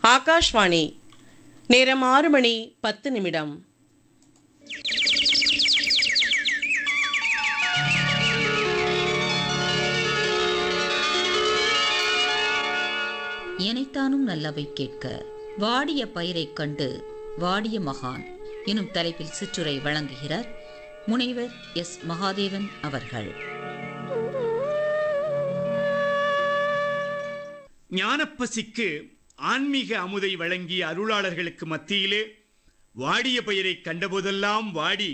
ஆகாஷ்வாணி நேரம் ஆறு மணி பத்து நிமிடம் எனைத்தானும் நல்லவை கேட்க வாடிய பயிரைக் கண்டு வாடிய மகான் எனும் தலைப்பில் சிற்றுரை வழங்குகிறார் முனைவர் எஸ் மகாதேவன் அவர்கள் ஞானப்பசிக்கு ஆன்மீக அமுதை வழங்கிய அருளாளர்களுக்கு மத்தியிலே வாடிய பயிரை கண்டபோதெல்லாம் வாடி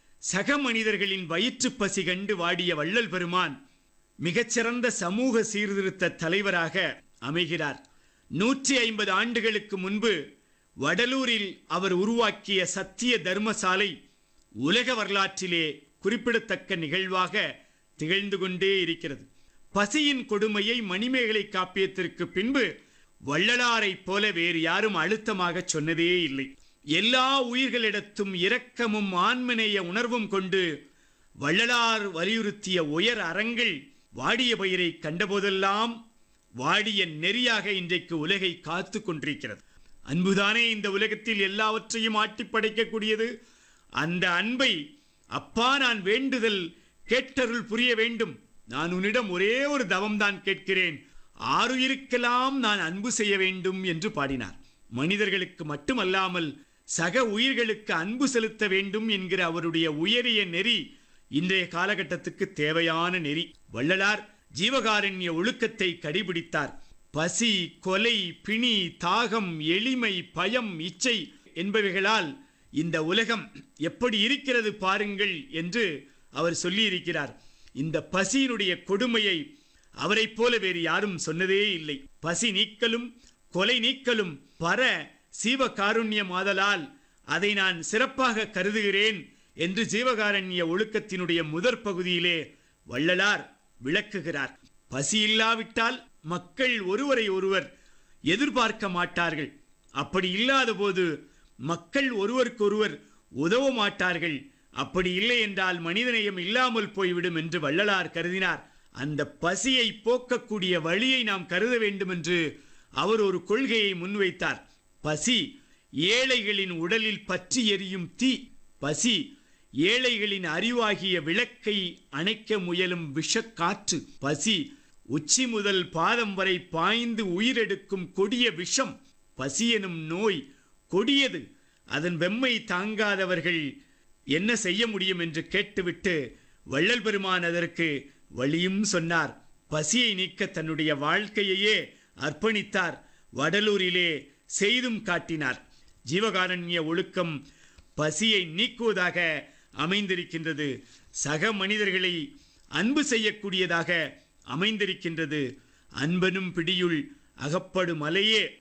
சக மனிதர்களின் வயிற்றுப் பசி கண்டு வாடிய வள்ளல் பெருமான் மிகச்சிறந்த சமூக சீர்திருத்த தலைவராக அமைகிறார் நூற்றி ஐம்பது ஆண்டுகளுக்கு முன்பு வடலூரில் அவர் உருவாக்கிய சத்திய தர்மசாலை உலக வரலாற்றிலே குறிப்பிடத்தக்க நிகழ்வாக திகழ்ந்து கொண்டே இருக்கிறது பசியின் கொடுமையை மணிமேகலை காப்பியத்திற்கு பின்பு வள்ளலாரைப் போல வேறு யாரும் அழுத்தமாக சொன்னதே இல்லை எல்லா உயிர்களிடத்தும் இரக்கமும் ஆன்மநேய உணர்வும் கொண்டு வள்ளலார் வலியுறுத்திய உயர் அறங்கள் வாடிய பயிரை கண்டபோதெல்லாம் வாடிய நெறியாக இன்றைக்கு உலகை காத்து கொண்டிருக்கிறது அன்புதானே இந்த உலகத்தில் எல்லாவற்றையும் ஆட்டி படைக்கக்கூடியது அந்த அன்பை அப்பா நான் வேண்டுதல் கேட்டருள் புரிய வேண்டும் நான் உன்னிடம் ஒரே ஒரு தவம்தான் கேட்கிறேன் ஆறுயிருக்கெல்லாம் நான் அன்பு செய்ய வேண்டும் என்று பாடினார் மனிதர்களுக்கு மட்டுமல்லாமல் சக உயிர்களுக்கு அன்பு செலுத்த வேண்டும் என்கிற அவருடைய உயரிய நெறி இன்றைய காலகட்டத்துக்கு தேவையான நெறி வள்ளலார் ஜீவகாரண்ய ஒழுக்கத்தை கடைபிடித்தார் பசி கொலை பிணி தாகம் எளிமை பயம் இச்சை என்பவைகளால் இந்த உலகம் எப்படி இருக்கிறது பாருங்கள் என்று அவர் சொல்லியிருக்கிறார் இந்த பசியினுடைய கொடுமையை அவரைப் போல வேறு யாரும் சொன்னதே இல்லை பசி நீக்கலும் கொலை நீக்கலும் பர சீவகாருண்யமாதலால் அதை நான் சிறப்பாக கருதுகிறேன் என்று ஜீவகாரண்ய ஒழுக்கத்தினுடைய முதற் பகுதியிலே வள்ளலார் விளக்குகிறார் பசி இல்லாவிட்டால் மக்கள் ஒருவரை ஒருவர் எதிர்பார்க்க மாட்டார்கள் அப்படி இல்லாத போது மக்கள் ஒருவருக்கொருவர் உதவ மாட்டார்கள் அப்படி இல்லை என்றால் மனிதநேயம் இல்லாமல் போய்விடும் என்று வள்ளலார் கருதினார் அந்த பசியை போக்கக்கூடிய வழியை நாம் கருத வேண்டும் என்று அவர் ஒரு கொள்கையை முன்வைத்தார் பசி ஏழைகளின் உடலில் பற்றி எரியும் தீ பசி ஏழைகளின் அறிவாகிய விளக்கை அணைக்க முயலும் விஷக்காற்று பசி உச்சி முதல் பாதம் வரை பாய்ந்து உயிரெடுக்கும் கொடிய விஷம் பசி எனும் நோய் கொடியது அதன் வெம்மை தாங்காதவர்கள் என்ன செய்ய முடியும் என்று கேட்டுவிட்டு வள்ளல் பெருமான் அதற்கு வழியும் சொன்னார் பசியை நீக்க தன்னுடைய வாழ்க்கையையே அர்ப்பணித்தார் வடலூரிலே செய்தும் காட்டினார் ஜீவகாரண்ய ஒழுக்கம் பசியை நீக்குவதாக அமைந்திருக்கின்றது சக மனிதர்களை அன்பு செய்யக்கூடியதாக அமைந்திருக்கின்றது அன்பனும் பிடியுள் அகப்படும் அலையே